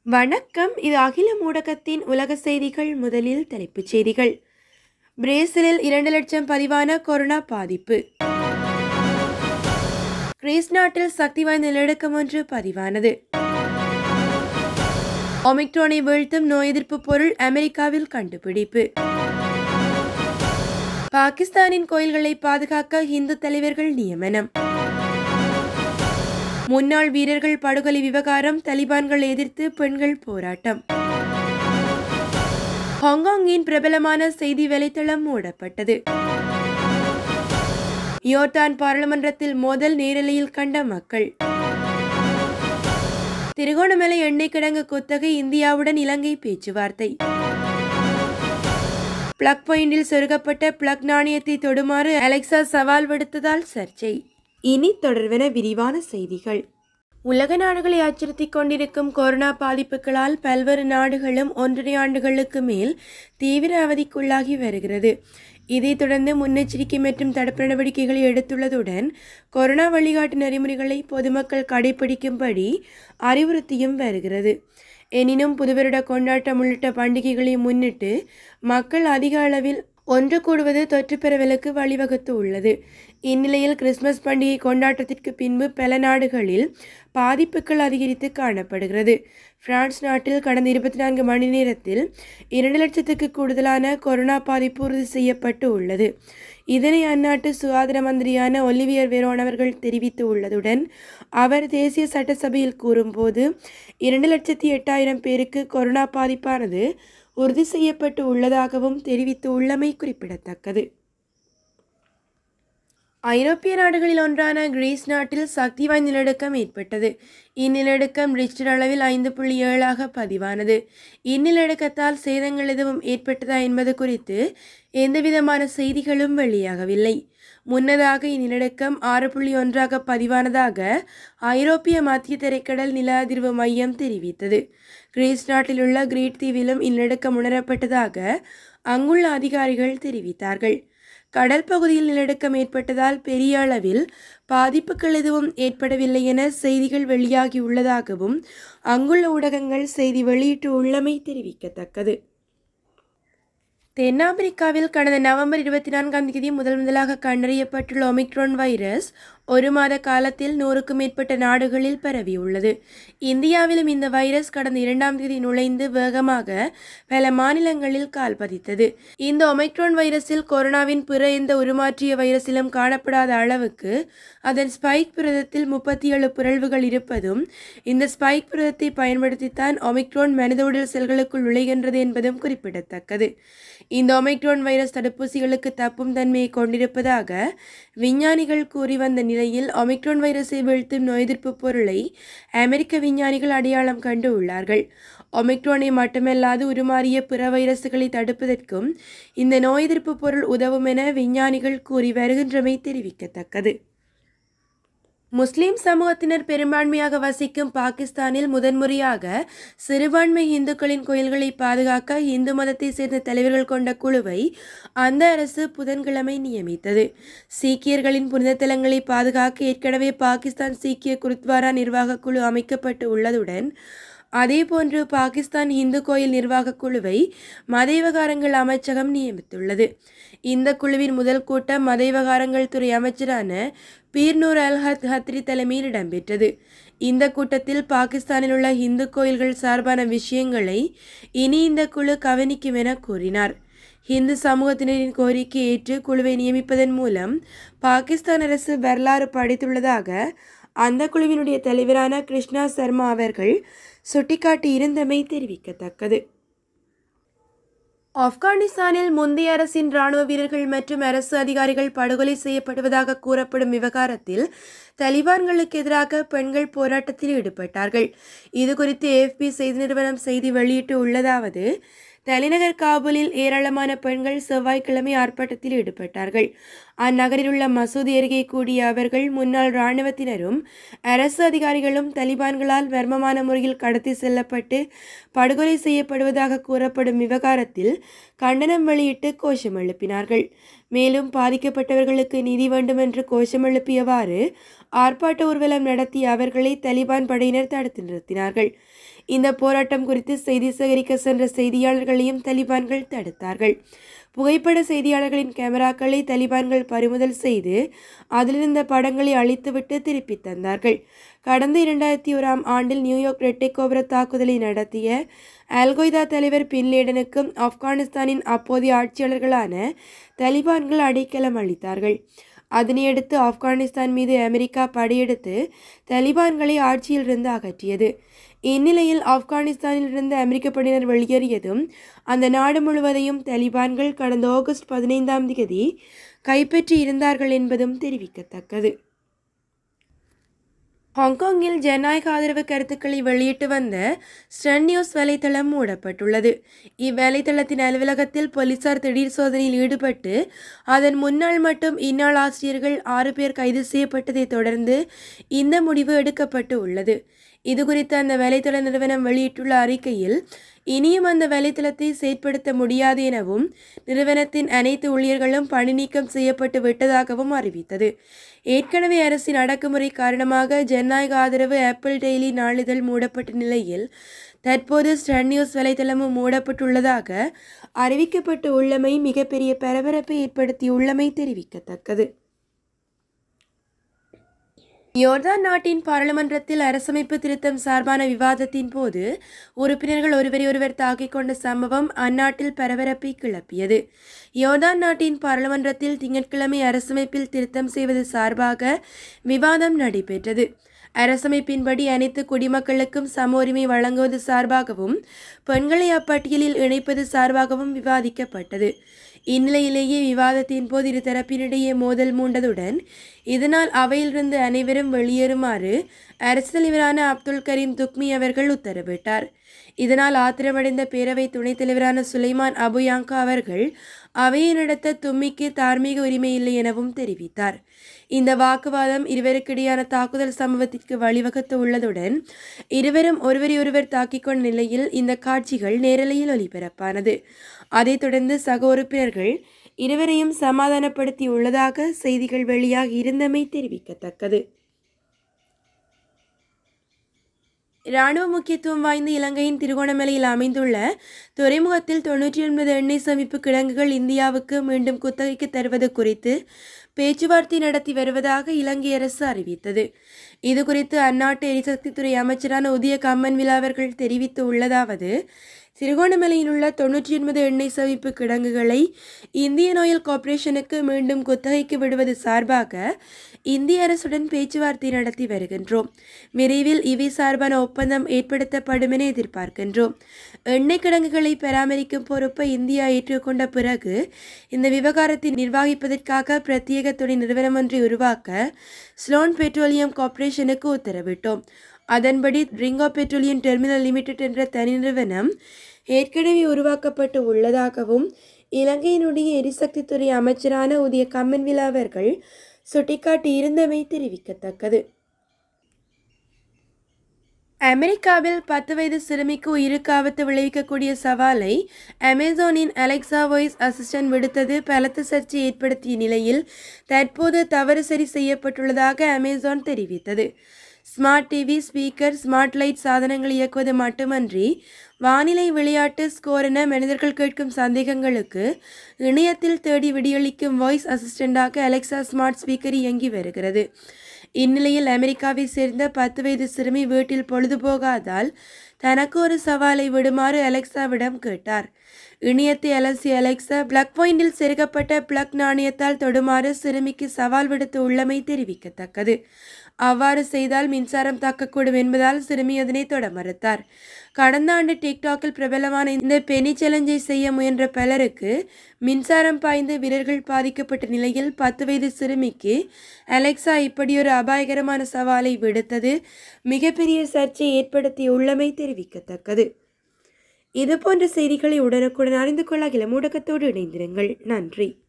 வணக்கம் இது அகில ஊடகத்தின் உலக செய்திகள் முதலில் தலைப்புச் செய்திகள் பிரேசிலில் இரண்டு லட்சம் பதிவான கொரோனா பாதிப்பு கிரீஸ் நாட்டில் சக்தி வாய்ந்த நிலநடுக்கம் ஒன்று பதிவானது ஒமிக்ரோனை வீழ்த்தும் நோய் எதிர்ப்பு பொருள் அமெரிக்காவில் கண்டுபிடிப்பு பாகிஸ்தானின் கோயில்களை பாதுகாக்க இந்து தலைவர்கள் நியமனம் முன்னாள் வீரர்கள் படுகொலை விவகாரம் தலிபான்கள் எதிர்த்து பெண்கள் போராட்டம் ஹாங்காங்கின் பிரபலமான செய்தி வலைத்தளம் மூடப்பட்டது யோர்தான் பாராளுமன்றத்தில் மோதல் நேரலையில் கண்ட மக்கள் திருகோணமலை எண்ணெய் கிடங்கு குத்தகை இந்தியாவுடன் இலங்கை பேச்சுவார்த்தை பிளக் பாயிண்டில் சொருகப்பட்ட பிளக் நாணயத்தை தொடுமாறு அலெக்சா சவால் விடுத்ததால் சர்ச்சை இனி தொடர்வென விரிவான செய்திகள் உலக நாடுகளை அச்சுறுத்திக் கொண்டிருக்கும் கொரோனா பாதிப்புகளால் பல்வேறு நாடுகளும் ஒன்றரை ஆண்டுகளுக்கு மேல் தீவிர அவதிக்குள்ளாகி வருகிறது இதைத் தொடர்ந்து முன்னெச்சரிக்கை மற்றும் தடுப்பு நடவடிக்கைகளை எடுத்துள்ளதுடன் கொரோனா வழிகாட்டு நெறிமுறைகளை பொதுமக்கள் கடைபிடிக்கும்படி அறிவுறுத்தியும் வருகிறது எனினும் புதுவருட கொண்டாட்டம் உள்ளிட்ட பண்டிகைகளை முன்னிட்டு மக்கள் அதிக அளவில் ஒன்று கூடுவது தொற்று பரவலுக்கு வழிவகுத்து உள்ளது இந்நிலையில் கிறிஸ்துமஸ் பண்டிகை கொண்டாட்டத்திற்கு பின்பு பல நாடுகளில் பாதிப்புகள் அதிகரித்து காணப்படுகிறது பிரான்ஸ் நாட்டில் கடந்த இருபத்தி நான்கு மணி நேரத்தில் இரண்டு லட்சத்துக்கு கூடுதலான கொரோனா பாதிப்பு உறுதி செய்யப்பட்டு உள்ளது இதனை அந்நாட்டு சுகாதார மந்திரியான ஒலிவியர் வெரோன் அவர்கள் தெரிவித்து உள்ளதுடன் அவர் தேசிய சட்டசபையில் கூறும்போது இரண்டு லட்சத்தி எட்டாயிரம் பேருக்கு கொரோனா பாதிப்பானது உறுதி செய்யப்பட்டு உள்ளதாகவும் தெரிவித்து உள்ளமை குறிப்பிடத்தக்கது ஐரோப்பிய நாடுகளில் ஒன்றான கிரீஸ் நாட்டில் சக்தி வாய்ந்த நிலநடுக்கம் ஏற்பட்டது இந்நிலநடுக்கம் ரிக்டர் அளவில் ஐந்து புள்ளி ஏழாக பதிவானது இந்நிலநடுக்கத்தால் சேதங்கள் எதுவும் ஏற்பட்டதா என்பது குறித்து எந்தவிதமான செய்திகளும் வெளியாகவில்லை முன்னதாக இந்நிலநடுக்கம் ஆறு புள்ளி ஒன்றாக பதிவானதாக ஐரோப்பிய மத்திய திரைக்கடல் நில அதிர்வு மையம் தெரிவித்தது கிரீஸ் நாட்டில் உள்ள கிரீட் தீவிலும் இந்நிலநடுக்கம் உணரப்பட்டதாக அங்குள்ள அதிகாரிகள் தெரிவித்தார்கள் கடல் பகுதியில் நிலநடுக்கம் ஏற்பட்டதால் பெரிய அளவில் பாதிப்புகள் எதுவும் ஏற்படவில்லை என செய்திகள் வெளியாகியுள்ளதாகவும் அங்குள்ள ஊடகங்கள் செய்தி வெளியிட்டு உள்ளமை தெரிவிக்கத்தக்கது தென்னாப்பிரிக்காவில் கடந்த நவம்பர் இருபத்தி நான்காம் தேதி முதல் முதலாக கண்டறியப்பட்டுள்ள ஒமிக்ரோன் வைரஸ் ஒரு மாத காலத்தில் நூறுக்கும் மேற்பட்ட நாடுகளில் பரவியுள்ளது இந்தியாவிலும் இந்த வைரஸ் கடந்த இரண்டாம் தேதி நுழைந்து வேகமாக பல மாநிலங்களில் கால் பதித்தது இந்த ஒமைக்ரோன் வைரஸில் கொரோனாவின் பிற எந்த உருமாற்றிய வைரஸிலும் காணப்படாத அளவுக்கு அதன் ஸ்பைக் புரதத்தில் முப்பத்தி ஏழு பிறழ்வுகள் இருப்பதும் இந்த ஸ்பைக் புரதத்தை பயன்படுத்தித்தான் ஒமிக்ரோன் மனித உடல் செல்களுக்குள் நுழைகின்றது என்பதும் குறிப்பிடத்தக்கது இந்த ஒமைக்ரோன் வைரஸ் தடுப்பூசிகளுக்கு தப்பும் தன்மையை கொண்டிருப்பதாக விஞ்ஞானிகள் கூறி வந்த நிலையில் ஒமிக்ரோன் வைரஸை வீழ்த்தும் நோய் எதிர்ப்பு பொருளை அமெரிக்க விஞ்ஞானிகள் அடையாளம் கண்டு உள்ளார்கள் ஒமிக்ரோனை மட்டுமல்லாது உருமாறிய பிற வைரசுகளை தடுப்பதற்கும் இந்த நோய் எதிர்ப்பு பொருள் உதவும் என விஞ்ஞானிகள் கூறி வருகின்றமை தெரிவிக்கத்தக்கது முஸ்லிம் சமூகத்தினர் பெரும்பான்மையாக வசிக்கும் பாகிஸ்தானில் முதன்முறையாக சிறுபான்மை இந்துக்களின் கோயில்களை பாதுகாக்க இந்து மதத்தை சேர்ந்த தலைவர்கள் கொண்ட குழுவை அந்த அரசு புதன்கிழமை நியமித்தது சீக்கியர்களின் புனித தலங்களை பாதுகாக்க ஏற்கனவே பாகிஸ்தான் சீக்கிய குருத்வாரா நிர்வாக குழு அமைக்கப்பட்டு உள்ளதுடன் அதேபோன்று பாகிஸ்தான் இந்து கோயில் நிர்வாகக் குழுவை மத விவகாரங்கள் அமைச்சகம் நியமித்துள்ளது இந்த குழுவின் முதல் கூட்டம் மத விவகாரங்கள் துறை அமைச்சரான பீர்னூர் அல் ஹத் ஹத்ரி தலைமையில் இடம்பெற்றது இந்த கூட்டத்தில் பாகிஸ்தானில் உள்ள இந்து கோயில்கள் சார்பான விஷயங்களை இனி இந்த குழு கவனிக்கும் என கூறினார் இந்து சமூகத்தினரின் கோரிக்கை ஏற்று குழுவை நியமிப்பதன் மூலம் பாகிஸ்தான் அரசு வரலாறு படைத்துள்ளதாக அந்த குழுவினுடைய தலைவரான கிருஷ்ணா சர்மா அவர்கள் சுட்டிக்காட்டி இருந்தமை தெரிவிக்கத்தக்கது ஆப்கானிஸ்தானில் முந்தைய அரசின் ராணுவ வீரர்கள் மற்றும் அரசு அதிகாரிகள் படுகொலை செய்யப்படுவதாக கூறப்படும் விவகாரத்தில் தலிபான்களுக்கு எதிராக பெண்கள் போராட்டத்தில் ஈடுபட்டார்கள் இது குறித்து ஏஎஃப்பி செய்தி நிறுவனம் செய்தி வெளியிட்டு உள்ளதாவது தலைநகர் காபூலில் ஏராளமான பெண்கள் செவ்வாய்க்கிழமை ஆர்ப்பாட்டத்தில் ஈடுபட்டார்கள் அந்நகரில் உள்ள மசூதி அருகே கூடிய அவர்கள் முன்னாள் இராணுவத்தினரும் அரசு அதிகாரிகளும் தலிபான்களால் மர்மமான முறையில் கடத்தி செல்லப்பட்டு படுகொலை செய்யப்படுவதாக கூறப்படும் விவகாரத்தில் கண்டனம் வெளியிட்டு கோஷம் எழுப்பினார்கள் மேலும் பாதிக்கப்பட்டவர்களுக்கு நீதி வேண்டும் என்று கோஷம் எழுப்பியவாறு ஆர்ப்பாட்ட ஊர்வலம் நடத்திய அவர்களை தலிபான் படையினர் தடுத்து நிறுத்தினார்கள் இந்த போராட்டம் குறித்து செய்தி சேகரிக்க சென்ற செய்தியாளர்களையும் தலிபான்கள் தடுத்தார்கள் புகைப்பட செய்தியாளர்களின் கேமராக்களை தலிபான்கள் பறிமுதல் செய்து அதிலிருந்த படங்களை அழித்துவிட்டு திருப்பித் தந்தார்கள் கடந்த இரண்டாயிரத்தி ஓராம் ஆண்டில் நியூயார்க் இரட்டை கோபுர தாக்குதலை நடத்திய அல்கொய்தா தலைவர் பின்லேடனுக்கும் ஆப்கானிஸ்தானின் அப்போதைய ஆட்சியாளர்களான தலிபான்கள் அடைக்கலம் அளித்தார்கள் அதனையடுத்து ஆப்கானிஸ்தான் மீது அமெரிக்கா படையெடுத்து தலிபான்களை ஆட்சியிலிருந்து அகற்றியது இந்நிலையில் ஆப்கானிஸ்தானில் இருந்து அமெரிக்க படையினர் வெளியேறியதும் அந்த நாடு முழுவதையும் தலிபான்கள் கடந்த ஆகஸ்ட் பதினைந்தாம் தேதி கைப்பற்றி இருந்தார்கள் என்பதும் தெரிவிக்கத்தக்கது ஹாங்காங்கில் ஜனநாயக ஆதரவு கருத்துக்களை வெளியிட்டு வந்த ஸ்டன் நியூஸ் வலைத்தளம் மூடப்பட்டுள்ளது இவ்வலைத்தளத்தின் அலுவலகத்தில் போலீசார் திடீர் சோதனையில் ஈடுபட்டு அதன் முன்னாள் மற்றும் இந்நாள் ஆசிரியர்கள் ஆறு பேர் கைது செய்யப்பட்டதை தொடர்ந்து இந்த முடிவு எடுக்கப்பட்டு உள்ளது இதுகுறித்து அந்த வலைத்தள நிறுவனம் வெளியிட்டுள்ள அறிக்கையில் இனியும் அந்த வலைத்தளத்தை செயற்படுத்த முடியாது எனவும் நிறுவனத்தின் அனைத்து ஊழியர்களும் பணி நீக்கம் செய்யப்பட்டு விட்டதாகவும் அறிவித்தது ஏற்கனவே அரசின் அடக்குமுறை காரணமாக ஜனநாயக ஆதரவு ஆப்பிள் டெய்லி நாளிதழ் மூடப்பட்ட நிலையில் தற்போது ஸ்டன் நியூஸ் வலைத்தளமும் மூடப்பட்டுள்ளதாக அறிவிக்கப்பட்டு உள்ளமை மிகப்பெரிய பரபரப்பை ஏற்படுத்தியுள்ளமை தெரிவிக்கத்தக்கது யோர்தான் நாட்டின் பாராளுமன்றத்தில் அரசமைப்பு திருத்தம் சார்பான விவாதத்தின் போது உறுப்பினர்கள் ஒருவரை ஒருவர் தாக்கிக் கொண்ட சம்பவம் அந்நாட்டில் பரபரப்பை கிளப்பியது யோர்தான் நாட்டின் பாராளுமன்றத்தில் திங்கட்கிழமை அரசமைப்பில் திருத்தம் செய்வது சார்பாக விவாதம் நடைபெற்றது அரசமைப்பின்படி அனைத்து குடிமக்களுக்கும் சம உரிமை வழங்குவது சார்பாகவும் பெண்களை அப்பட்டியலில் இணைப்பது சார்பாகவும் விவாதிக்கப்பட்டது இந்நிலையிலேயே விவாதத்தின் போது இரு தரப்பினிடையே மோதல் மூண்டதுடன் இதனால் அவையிலிருந்து அனைவரும் வெளியேறுமாறு அரசு தலைவரான அப்துல் கரீம் துக்மி அவர்கள் உத்தரவிட்டார் இதனால் ஆத்திரமடைந்த பேரவை துணைத் தலைவரான சுலைமான் அபுயாங்கா அவர்கள் அவையை நடத்த தும்மிக்கு தார்மீக உரிமை இல்லை எனவும் தெரிவித்தார் இந்த வாக்குவாதம் இருவருக்கிடையான தாக்குதல் சம்பவத்திற்கு வழிவகுத்து உள்ளதுடன் இருவரும் ஒருவரை ஒருவர் தாக்கிக் கொண்ட நிலையில் இந்த காட்சிகள் நேரலையில் ஒளிபரப்பானது அதைத் தொடர்ந்து சக உறுப்பினர்கள் இருவரையும் சமாதானப்படுத்தி உள்ளதாக செய்திகள் வெளியாகி இருந்தமை தெரிவிக்கத்தக்கது இராணுவ முக்கியத்துவம் வாய்ந்த இலங்கையின் திருகோணமலையில் அமைந்துள்ள துறைமுகத்தில் தொன்னூற்றி ஒன்பது எண்ணெய் சமிப்பு கிடங்குகள் இந்தியாவுக்கு மீண்டும் குத்தகைக்கு தருவது குறித்து பேச்சுவார்த்தை நடத்தி வருவதாக இலங்கை அரசு அறிவித்தது இது குறித்து அந்நாட்டு எரிசக்தித்துறை அமைச்சரான உதய கம்மன்விலா அவர்கள் தெரிவித்து உள்ளதாவது திருகோணமலையில் உள்ள தொன்னூற்றி ஒன்பது எண்ணெய் சவிப்பு கிடங்குகளை இந்தியன் ஆயில் கார்ப்பரேஷனுக்கு மீண்டும் குத்தகைக்கு விடுவது சார்பாக இந்திய அரசுடன் பேச்சுவார்த்தை நடத்தி வருகின்றோம் விரைவில் இவை சார்பான ஒப்பந்தம் ஏற்படுத்தப்படும் என எதிர்பார்க்கின்றோம் எண்ணெய் கிடங்குகளை பராமரிக்கும் பொறுப்பை இந்தியா ஏற்றுக்கொண்ட பிறகு இந்த விவகாரத்தை நிர்வகிப்பதற்காக பிரத்யேக துணை நிறுவனம் ஒன்றை உருவாக்க ஸ்லோன் பெட்ரோலியம் கார்ப்பரேஷனுக்கு உத்தரவிட்டோம் அதன்படி ரிங்கோ பெட்ரோலியம் டெர்மினல் லிமிடெட் என்ற தனி நிறுவனம் ஏற்கனவே உருவாக்கப்பட்டு உள்ளதாகவும் இலங்கையினுடைய எரிசக்தித்துறை அமைச்சரான உதய கம்மன்விலா அவர்கள் சுட்டிக்காட்டி இருந்தமை தெரிவிக்கத்தக்கது அமெரிக்காவில் பத்து வயது சிறுமிக்கு உயிருக்கு ஆபத்து விளைவிக்கக்கூடிய சவாலை அமேசானின் அலெக்சா வாய்ஸ் அசிஸ்டன்ட் விடுத்தது பலத்த சர்ச்சை ஏற்படுத்திய நிலையில் தற்போது தவறு சரி செய்யப்பட்டுள்ளதாக அமேசான் தெரிவித்தது smart TV speaker smart light சாதனங்கள் இயக்குவது மட்டுமன்றி வானிலை விளையாட்டு ஸ்கோர் என மனிதர்கள் கேட்கும் சந்தேகங்களுக்கு இணையத்தில் தேடி விடியளிக்கும் வாய்ஸ் அசிஸ்டண்டாக அலெக்சா ஸ்மார்ட் ஸ்பீக்கர் இயங்கி வருகிறது இந்நிலையில் அமெரிக்காவை சேர்ந்த பத்து வயது சிறுமி வீட்டில் பொழுதுபோகாதால் தனக்கு ஒரு சவாலை விடுமாறு அலெக்சாவிடம் கேட்டார் இணையத்தை அலசி அலெக்சா பிளக் பாயிண்டில் செருகப்பட்ட பிளக் நாணயத்தால் தொடுமாறு சிறுமிக்கு சவால் விடுத்து உள்ளமை தெரிவிக்கத்தக்கது அவ்வாறு செய்தால் மின்சாரம் தாக்கக்கூடும் என்பதால் சிறுமி அதனை தொட மறுத்தார் கடந்த ஆண்டு டிக்டாக்கில் பிரபலமான இந்த பெனி சேலஞ்சை செய்ய முயன்ற பலருக்கு மின்சாரம் பாய்ந்து வீரர்கள் பாதிக்கப்பட்ட நிலையில் பத்து வயது சிறுமிக்கு அலெக்சா இப்படியொரு அபாயகரமான சவாலை விடுத்தது மிகப்பெரிய சர்ச்சை ஏற்படுத்திய உள்ளமை தெரிவிக்கத்தக்கது இதுபோன்ற செய்திகளை உடனுக்குடன் அறிந்து கொள்ள இளமூடகத்தோடு இணைந்திருங்கள் நன்றி